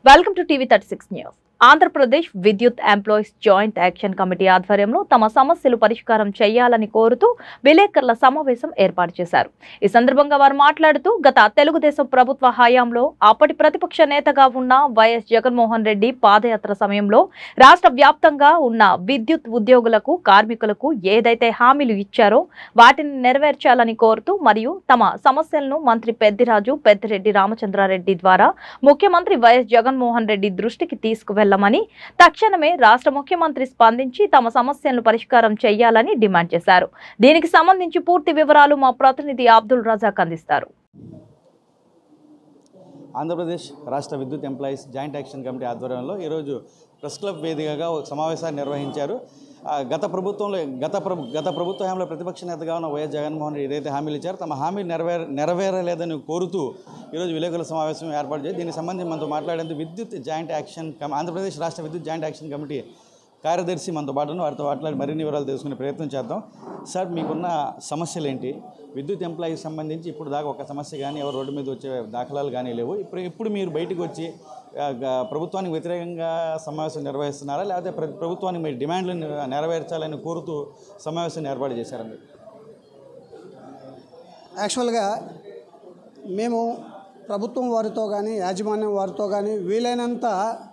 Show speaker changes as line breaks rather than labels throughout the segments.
Welcome to TV thirty six news Andhra Pradesh విద్యుత్ employees joint action committee ఆధ్వర్యంలో తమ సమస్యలు పరిష్కారం చేయాలని కోరుతూ విలేకరుల సమావేశం ఏర్పాటు చేశారు ఈ సందర్భంగా వారు మాట్లాడుతూ గత తెలుగుదేశం ప్రభుత్వ హయాంలో అప్పటి ప్రతిపక్ష నేతగా ఉన్న వైఎస్ జగన్మోహన్ రెడ్డి పాదయాత్ర సమయంలో రాష్ట్ర వ్యాప్తంగా ఉన్న విద్యుత్ ఉద్యోగులకు కార్మికులకు ఏదైతే హామీలు ఇచ్చారో వాటిని నెరవేర్చాలని కోరుతూ మరియు తమ సమస్యలను మంత్రి పెద్దిరాజు పెద్దిరెడ్డి రామచంద్రారెడ్డి ద్వారా ముఖ్యమంత్రి వైఎస్ జగన్మోహన్ రెడ్డి దృష్టికి తీసుకువెళ్లమని తక్షణమే రాష్ట్ర ముఖ్యమంత్రి స్పందించి తమ సమస్యలను పరిష్కారం చేయాలని డిమాండ్ చేశారు దీనికి సంబంధించి పూర్తి వివరాలు మా ప్రతినిధి అబ్దుల్ రజాక్ అందిస్తారు
ఆంధ్రప్రదేశ్ రాష్ట్ర విద్యుత్ ఎంప్లాయీస్ జాయింట్ యాక్షన్ కమిటీ ఆధ్వర్యంలో ఈరోజు ప్రెస్ క్లబ్ వేదికగా ఒక సమావేశాన్ని నిర్వహించారు ఆ, గత ప్రభుత్వంలో గత ప్రభు గత ప్రభుత్వ హయాంలో ప్రతిపక్ష నేతగా ఉన్న వైఎస్ జగన్మోహన్ రెడ్డి ఏదైతే హామీలు ఇచ్చారో తమ హామీలు నెరవేర నెరవేరలేదని కోరుతూ ఈరోజు విలేకరుల సమావేశం ఏర్పాటు చేసి దీనికి సంబంధించి మనతో మాట్లాడేందుకు విద్యుత్ జాయింట్ యాక్షన్ కమ్ ఆంధ్రప్రదేశ్ రాష్ట్ర విద్యుత్ జాయింట్ యాక్షన్ కమిటీ కార్యదర్శి మనతో పాటు ఉన్నారు. వారితో మాట్లాడి మరిన్ని వివరాలు తెలుసుకునే ప్రయత్నం చేద్దాం సార్ మీకున్న సమస్యలు ఏంటి విద్యుత్ ఎంప్లాయీకి సంబంధించి ఇప్పుడు దాకా ఒక సమస్య కానీ ఎవరు రోడ్డు మీద వచ్చే దాఖలాలు కానీ లేవు ఇప్పుడు ఇప్పుడు మీరు బయటకు వచ్చి ఆ, గ- ప్రభుత్వానికి వ్యతిరేకంగా సమావేశం నిర్వహిస్తున్నారా లేకపోతే ప్ర- ప్రభుత్వానికి మీ డిమాండ్లు నెరవేర్చాలని కోరుతూ సమావేశాన్ని ఏర్పాటు చేశారా మీరు
యాక్చువల్గా మేము ప్రభుత్వం వారితో కానీ యాజమాన్యం వారితో కానీ వీలైనంత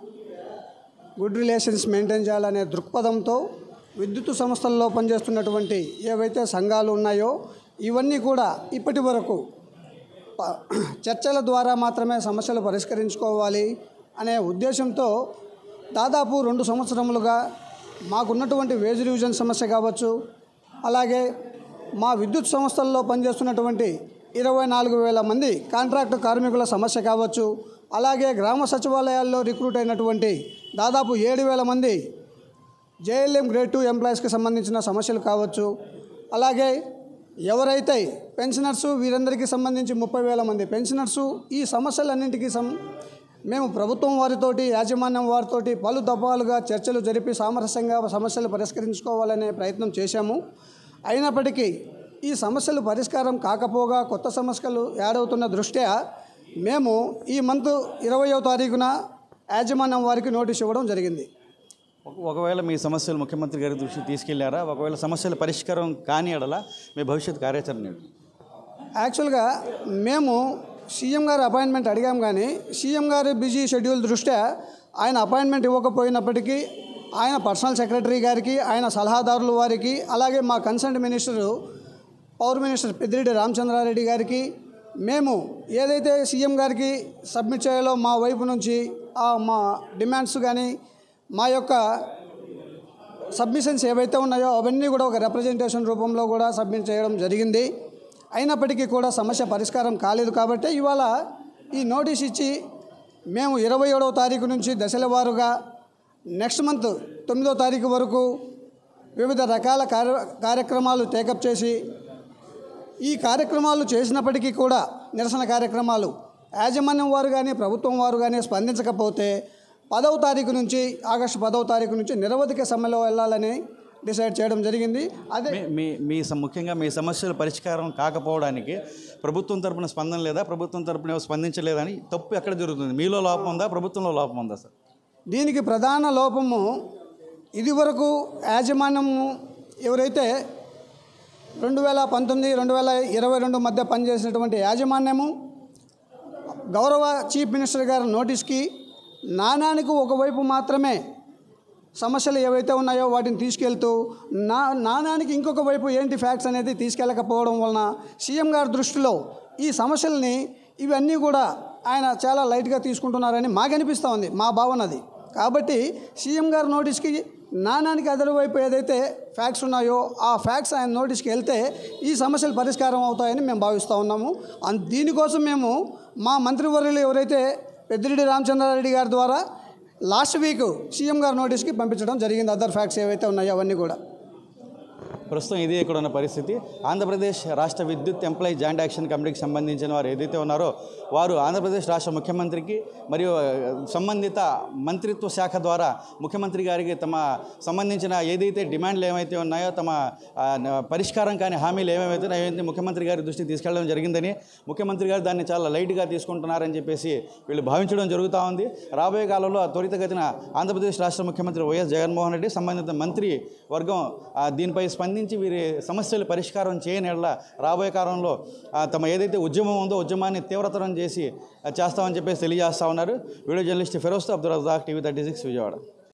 గుడ్ రిలేషన్స్ మెయింటైన్ చేయాలనే దృక్పథంతో విద్యుత్ సంస్థల్లో పనిచేస్తున్నటువంటి ఏవైతే సంఘాలు ఉన్నాయో ఇవన్నీ కూడా ఇప్పటి వరకు ప- చర్చల ద్వారా మాత్రమే సమస్యలు పరిష్కరించుకోవాలి అనే ఉద్దేశంతో దాదాపు రెండు సంవత్సరములుగా మాకున్నటువంటి వేజ్ రివిజన్ సమస్య కావచ్చు అలాగే మా విద్యుత్ సంస్థల్లో పనిచేస్తున్నటువంటి ఇరవై నాలుగు వేల మంది కాంట్రాక్టు కార్మికుల సమస్య కావచ్చు అలాగే గ్రామ సచివాలయాల్లో రిక్రూట్ అయినటువంటి దాదాపు ఏడు వేల మంది జేఎల్ఎం గ్రేడ్ టూ ఎంప్లాయీస్కి సంబంధించిన సమస్యలు కావచ్చు అలాగే ఎవరైతే పెన్షనర్సు వీరందరికీ సంబంధించి ముప్పై వేల మంది పెన్షనర్సు ఈ సమస్యలన్నింటికీ సం మేము ప్రభుత్వం వారితోటి యాజమాన్యం వారితోటి పలు దఫాలుగా చర్చలు జరిపి సామరస్యంగా సమస్యలు పరిష్కరించుకోవాలనే ప్రయత్నం చేశాము అయినప్పటికీ ఈ సమస్యలు పరిష్కారం కాకపోగా కొత్త సమస్యలు యాడ్ అవుతున్న దృష్ట్యా మేము ఈ మంత్ ఇరవయో తారీఖున యాజమాన్యం వారికి నోటీస్ ఇవ్వడం జరిగింది
ఒక- ఒకవేళ మీ సమస్యలు ముఖ్యమంత్రి గారి దృష్టికి తీసుకెళ్లారా ఒకవేళ సమస్యల పరిష్కారం కాని ఎడల మీ భవిష్యత్ కార్యాచరణ ఏంటి?
యాక్చువల్గా మేము సీఎం గారి అపాయింట్మెంట్ అడిగాం కానీ సీఎం గారి బిజీ షెడ్యూల్ దృష్ట్యా ఆయన అపాయింట్మెంట్ ఇవ్వకపోయినప్పటికీ ఆయన పర్సనల్ సెక్రటరీ గారికి ఆయన సలహాదారుల వారికి అలాగే మా concern minister power minister Peddireddy Ramachandra Reddy గారికి మేము ఏదైతే సీఎం గారికి సబ్మిట్ చేయాలో మా వైపు నుంచి ఆ మా డిమాండ్స్ కానీ మా యొక్క సబ్మిషన్స్ ఏవైతే ఉన్నాయో అవన్నీ కూడా ఒక రిప్రజెంటేషన్ రూపంలో కూడా సబ్మిట్ చేయడం జరిగింది అయినప్పటికీ కూడా సమస్య పరిష్కారం కాలేదు కాబట్టి ఇవాళ ఈ నోటీస్ ఇచ్చి మేము ఇరవై ఏడవ తారీఖు నుంచి దశల వారుగా నెక్స్ట్ మంత్ తొమ్మిదో తారీఖు వరకు వివిధ రకాల కార్య కార్యక్రమాలు టేకప్ చేసి ఈ కార్యక్రమాలు చేసినప్పటికీ కూడా నిరసన కార్యక్రమాలు యాజమాన్యం వారు కానీ ప్రభుత్వం వారు కానీ స్పందించకపోతే పదవ తారీఖు నుంచి ఆగస్టు పదవ తారీఖు నుంచి నిరవధిక సమ్మెలో వెళ్ళాలని డిసైడ్ చేయడం జరిగింది అదే
మీ మీ మీ సమ- ముఖ్యంగా మీ సమస్యల పరిష్కారం కాకపోవడానికి ప్రభుత్వం తరపున స్పందన లేదా ప్రభుత్వం తరపున ఎవరు స్పందించలేదని తప్పు ఎక్కడ జరుగుతుంది మీలో లోపం ఉందా ప్రభుత్వంలో లోపం ఉందా సార్
దీనికి ప్రధాన లోపము ఇదివరకు యాజమాన్యము ఎవరైతే రెండు వేల పంతొమ్మిది రెండు వేల ఇరవై రెండు మధ్య పనిచేసినటువంటి యాజమాన్యము గౌరవ చీఫ్ మినిస్టర్ గారి నోటీస్కి నాణానికి ఒకవైపు మాత్రమే సమస్యలు ఏవైతే ఉన్నాయో వాటిని తీసుకెళ్తూ నా నాణానికి ఇంకొక వైపు ఏంటి ఫ్యాక్ట్స్ అనేది తీసుకెళ్ళకపోవడం వలన సీఎం గారి దృష్టిలో ఈ సమస్యల్ని ఇవన్నీ కూడా ఆయన చాలా లైట్గా తీసుకుంటున్నారని మాకు అనిపిస్తూ ఉంది మా భావన అది కాబట్టి సీఎం గారి నోటీస్కి నాణానికి అదరు వైపు ఏదైతే ఫ్యాక్ట్స్ ఉన్నాయో ఆ ఫ్యాక్ట్స్ ఆయన నోటీస్కి వెళ్తే ఈ సమస్యలు పరిష్కారం అవుతాయని మేము భావిస్తూ ఉన్నాము అన్ దీనికోసం మేము మా మంత్రివర్యులు ఎవరైతే పెద్దిరెడ్డి రామచంద్రారెడ్డి గారి ద్వారా లాస్ట్ వీక్ సీఎం గారి నోటీస్కి పంపించడం జరిగింది అదర్ ఫ్యాక్ట్స్ ఏవైతే ఉన్నాయో అవన్నీ కూడా
ప్రస్తుతం ఇది ఇక్కడ ఉన్న పరిస్థితి ఆంధ్రప్రదేశ్ రాష్ట్ర విద్యుత్ ఎంప్లాయీ జాయింట్ యాక్షన్ కమిటీకి సంబంధించిన వారు ఏదైతే ఉన్నారో వారు ఆంధ్రప్రదేశ్ రాష్ట్ర ముఖ్యమంత్రికి మరియు ఆ, సంబంధిత మంత్రిత్వ శాఖ ద్వారా ముఖ్యమంత్రి గారికి తమ సంబంధించిన ఏదైతే డిమాండ్లు ఏమైతే ఉన్నాయో తమ ఆ, న- పరిష్కారం కాని హామీలు ఏమేమైతే ఉన్నాయో అవన్నీ ముఖ్యమంత్రి గారి దృష్టికి తీసుకెళ్ళడం జరిగిందని ముఖ్యమంత్రి గారు దాన్ని చాలా లైట్గా తీసుకుంటున్నారని చెప్పేసి వీళ్ళు భావించడం జరుగుతూ ఉంది రాబోయే కాలంలో త్వరితగతిన ఆంధ్రప్రదేశ్ రాష్ట్ర ముఖ్యమంత్రి వైఎస్ జగన్మోహన్ రెడ్డి సంబంధిత మంత్రి వర్గం ఆ, దీనిపై స్పందించి వీరి సమస్యలు పరిష్కారం చేయని యెడల రాబోయే కాలంలో ఆ, తమ ఏదైతే ఉద్యమం ఉందో ఉద్యమాన్ని తీవ్రతరం చేసి ఆ, చేస్తామని చెప్పేసి తెలియజేస్తా ఉన్నారు video journalist Firoz Abdul Razak TV thirty six Vijayawada